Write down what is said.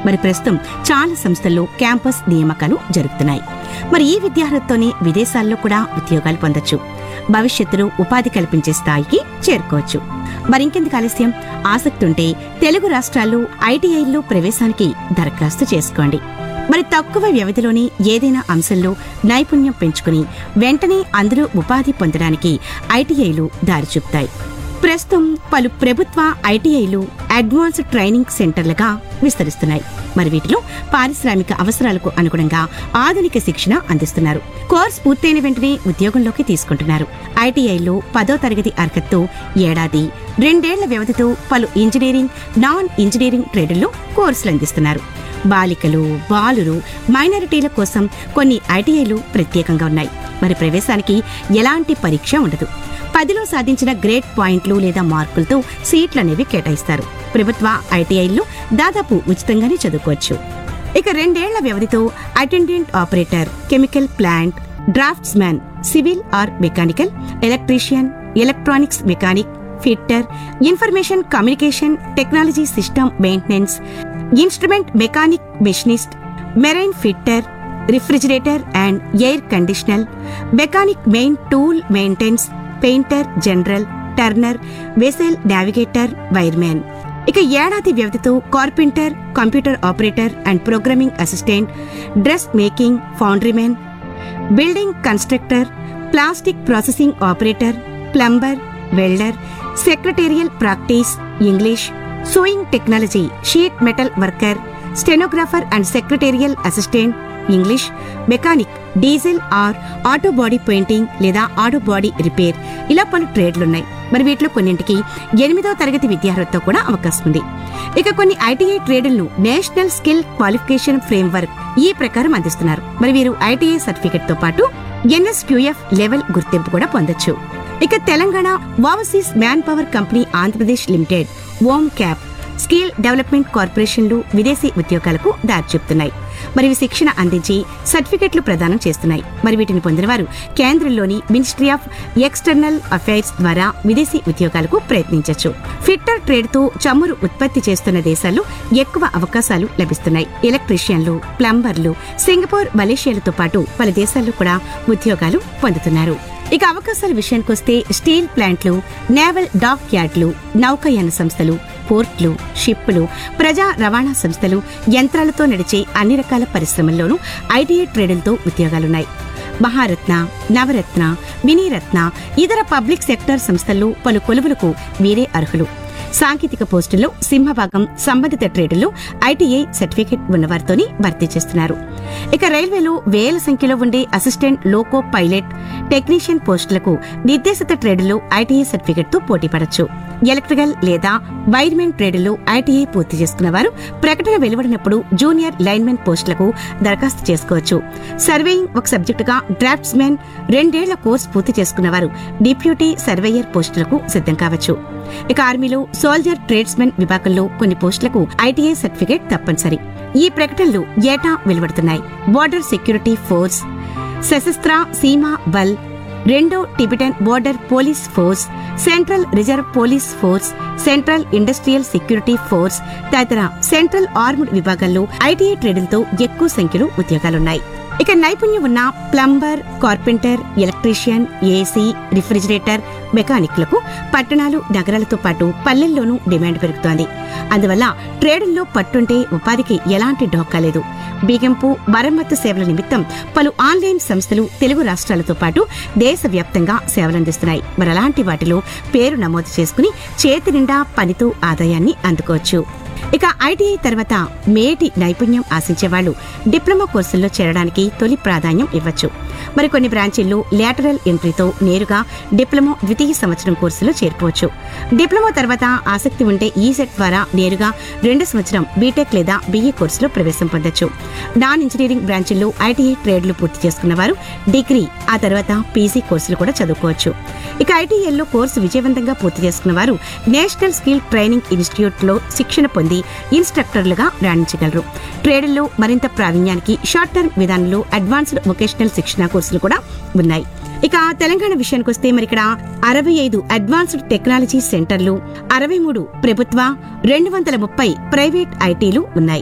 మరి ప్రస్తుతం చాలా సంస్థల్లో క్యాంపస్ నియామకాలు జరుగుతున్నాయి మరి ఈ విద్యార్హతతోనే విదేశాల్లో కూడా ఉద్యోగాలు పొందొచ్చు భవిష్యత్తులో ఉపాధి కల్పించే స్థాయికి చేరుకోవచ్చు మరింకెందుకు ఆలస్యం ఆసక్తి ఉంటే తెలుగు రాష్ట్రాల్లో ఐటీఐల్లో ప్రవేశానికి దరఖాస్తు చేసుకోండి మరి తక్కువ వ్యవధిలోనే ఏదైనా అంశంలో నైపుణ్యం పెంచుకుని వెంటనే అందులో ఉపాధి పొందడానికి ఐటీఐలు దారి చూపుతాయి ప్రస్తుతం పలు ప్రభుత్వ ఐటీఐలు అడ్వాన్స్డ్ ట్రైనింగ్ సెంటర్లుగా విస్తరిస్తున్నాయి మరి వీటిలో పారిశ్రామిక అవసరాలకు అనుగుణంగా ఆధునిక శిక్షణ అందిస్తున్నారు కోర్స్ పూర్తయిన వెంటనే ఉద్యోగంలోకి తీసుకుంటున్నారు ఐటీఐలో పదో తరగతి అర్హతతో ఏడాది రెండేళ్ల వ్యవధితో పలు ఇంజనీరింగ్ నాన్ ఇంజనీరింగ్ ట్రేడుల్లో కోర్సులు అందిస్తున్నారు బాలికలు బాలురు మైనారిటీల కోసం కొన్ని ఐటీఐలు ప్రత్యేకంగా ఉన్నాయి మరి ప్రవేశానికి ఎలాంటి పరీక్ష ఉండదు పదిలో సాధించిన గ్రేడ్ పాయింట్లు లేదా మార్కులతో సీట్లు అనేవి కేటాయిస్తారు ప్రభుత్వ ఐటీఐల్లో దాదాపు ఉచితంగానే చదువుకోవచ్చు ఇక రెండేళ్ల వ్యవధితో attendant operator chemical plant draughtsman civil or mechanical electrician electronics mechanic fitter information communication technology system maintenance instrument mechanic machinist marine fitter refrigerator and air conditioner mechanic main tool maintenance painter general turner vessel navigator wireman ఇక ఏడాది వ్యవధితో carpenter computer operator and programming assistant dress making foundrymen building constructor plastic processing operator plumber welder secretarial practice English sewing technology sheet metal worker stenographer and secretarial assistant English mechanic diesel or auto body painting లేదా auto body repair ఇలా పలు ట్రేడ్లున్నాయి మరి వీటిలో కొన్నింటికి ఎనిమిదో తరగతి విద్యార్హతతో కూడా అవకాశం ఉంది ఇక కొన్ని ఐటీఐ ట్రేడులను నేషనల్ స్కిల్ క్వాలిఫికేషన్ ఫ్రేమ్వర్క్ ఈ ప్రకారం అందిస్తున్నారు మరి వీరు ఐటీఐ సర్టిఫికెట్ తో పాటు ఎన్ఎస్క్యూఎఫ్ లెవెల్ గుర్తింపు కూడా పొందొచ్చు ఇక Telangana overseas man power company Andhra Pradesh limited OMCAP skill development కార్పొరేషన్లు విదేశీ ఉద్యోగాలకు దారి చూపుతున్నాయి మరి ఇవి శిక్షణ అందించి సర్టిఫికెట్లు ప్రదానం చేస్తున్నాయి మరి వీటిని పొందిన వారు కేంద్రంలోని మినిస్ట్రీ ఆఫ్ ఎక్స్టర్నల్ అఫైర్స్ ద్వారా విదేశీ ఉద్యోగాలకు ప్రయత్నించవచ్చు ఫిట్టర్ ట్రేడ్ తో చమురు ఉత్పత్తి చేస్తున్న దేశాల్లో ఎక్కువ అవకాశాలు లభిస్తున్నాయి ఎలక్ట్రీషియన్లు ప్లంబర్లు సింగపూర్ మలేషియాలతో పాటు పలు దేశాల్లో కూడా ఉద్యోగాలు పొందుతున్నారు ఇక అవకాశాల విషయానికొస్తే స్టీల్ ప్లాంట్లు నేవల్ డాక్ యార్డ్లు నౌకాయాన సంస్థలు పోర్ట్లు షిప్పులు ప్రజా రవాణా సంస్థలు యంత్రాలతో నడిచే అన్ని రకాల పరిశ్రమల్లోనూ ఐటీఐ ట్రేడులతో ఉద్యోగాలున్నాయి మహారత్న నవరత్న మినీరత్న ఇతర పబ్లిక్ సెక్టర్ సంస్థల్లో పలు కొలువులకు వీరే అర్హులు సాంకేతిక పోస్టుల్లో సింహభాగం సంబంధిత ట్రేడుల్లో ఐటీఐ సర్టిఫికెట్ ఉన్నవారితోనే భర్తీ చేస్తున్నారు ఇక రైల్వేలో వేల సంఖ్యలో ఉండే అసిస్టెంట్ లోకో పైలట్ టెక్నీషియన్ పోస్టులకు నిర్దేశిత ట్రేడులో ఐటీఐ సర్టిఫికెట్ తో పోటీ పడచ్చు ఎలక్ట్రికల్ లేదా వైర్మెన్ ట్రేడులో ఐటీఐ పూర్తి చేసుకున్న వారు ప్రకటన వెలువడినప్పుడు జూనియర్ లైన్మెన్ పోస్టులకు దరఖాస్తు చేసుకోవచ్చు సర్వేయింగ్ ఒక సబ్జెక్టుగా డ్రాఫ్ట్స్ మెన్ రెండేళ్ల కోర్సు పూర్తి చేసుకున్న వారు డిప్యూటీ సర్వేయర్ పోస్టులకు సిద్ధం కావచ్చు ఇక ఆర్మీలో సోల్జర్ ట్రేడ్స్మెన్ విభాగంలో కొన్ని పోస్టులకు ఐటీఐ సర్టిఫికేట్ తప్పనిసరి ఈ ప్రకటనలు ఏటా వెలువడుతున్నాయి border security force Sashastra Seema Bal రెండో Tibetan border police force central reserve police force central industrial security force తదితర సెంట్రల్ ఆర్మ్డ్ విభాగాల్లో ఐటీఐ ట్రేడులతో ఎక్కువ సంఖ్యలో ఉద్యోగాలున్నాయి ఇక నైపుణ్యం ఉన్న plumber carpenter electrician AC refrigerator మెకానిక్లకు పట్టణాలు నగరాలతో పాటు పల్లెల్లోనూ డిమాండ్ పెరుగుతోంది అందువల్ల ట్రేడుల్లో పట్టుంటే ఉపాధికి ఎలాంటి ఢోకా లేదు బిగింపు మరమ్మత్తు సేవల నిమిత్తం పలు ఆన్లైన్ సంస్థలు తెలుగు రాష్ట్రాలతో పాటు దేశవ్యాప్తంగా సేవలందిస్తున్నాయి మరి అలాంటి వాటిలో పేరు నమోదు చేసుకుని చేతి నిండా పనితో ఆదాయాన్ని అందుకోవచ్చు ఇక ఐటీఐ తర్వాత మేటి నైపుణ్యం ఆశించే వాళ్ళు డిప్లొమా కోర్సుల్లో చేరడానికి తొలి ప్రాధాన్యం ఇవ్వచ్చు మరికొన్ని బ్రాంచీల్లో లేటరల్ ఎంట్రీతో నేరుగా డిప్లొమా ద్వితీయ సంవత్సరం కోర్సులో చేరుకోవచ్చు డిప్లొమా తర్వాత ఆసక్తి ఉంటే ఈ సెట్ ద్వారా నేరుగా రెండు సంవత్సరం బీటెక్ లేదా బీఈ కోర్సులో ప్రవేశం పొందొచ్చు నాన్ ఇంజనీరింగ్ బ్రాంచీల్లో ఐటీఐ ట్రేడ్లు పూర్తి చేసుకున్న వారు డిగ్రీ ఆ తర్వాత పీజీ కోర్సులు కూడా చదువుకోవచ్చు ఇక ఐటీఐలో కోర్సు విజయవంతంగా పూర్తి చేసుకున్న వారు నేషనల్ స్కిల్ ట్రైనింగ్ ఇన్స్టిట్యూట్ లో శిక్షణ పొంది ఇన్స్ట్రక్టర్లుగా రాణించగలరు ట్రేడుల్లో మరింత ప్రావీణ్యానికి షార్ట్ టర్మ్ విధానంలో అడ్వాన్స్డ్ వొకేషనల్ శిక్షణ కోర్సులు కూడా ఉన్నాయి ఇక తెలంగాణ విషయానికి వస్తే మరి ఇక్కడ అరవై ఐదు అడ్వాన్స్డ్ టెక్నాలజీ సెంటర్లు అరవై మూడు ప్రభుత్వ రెండు వందల ముప్పై ప్రైవేట్ ఐటీలు ఉన్నాయి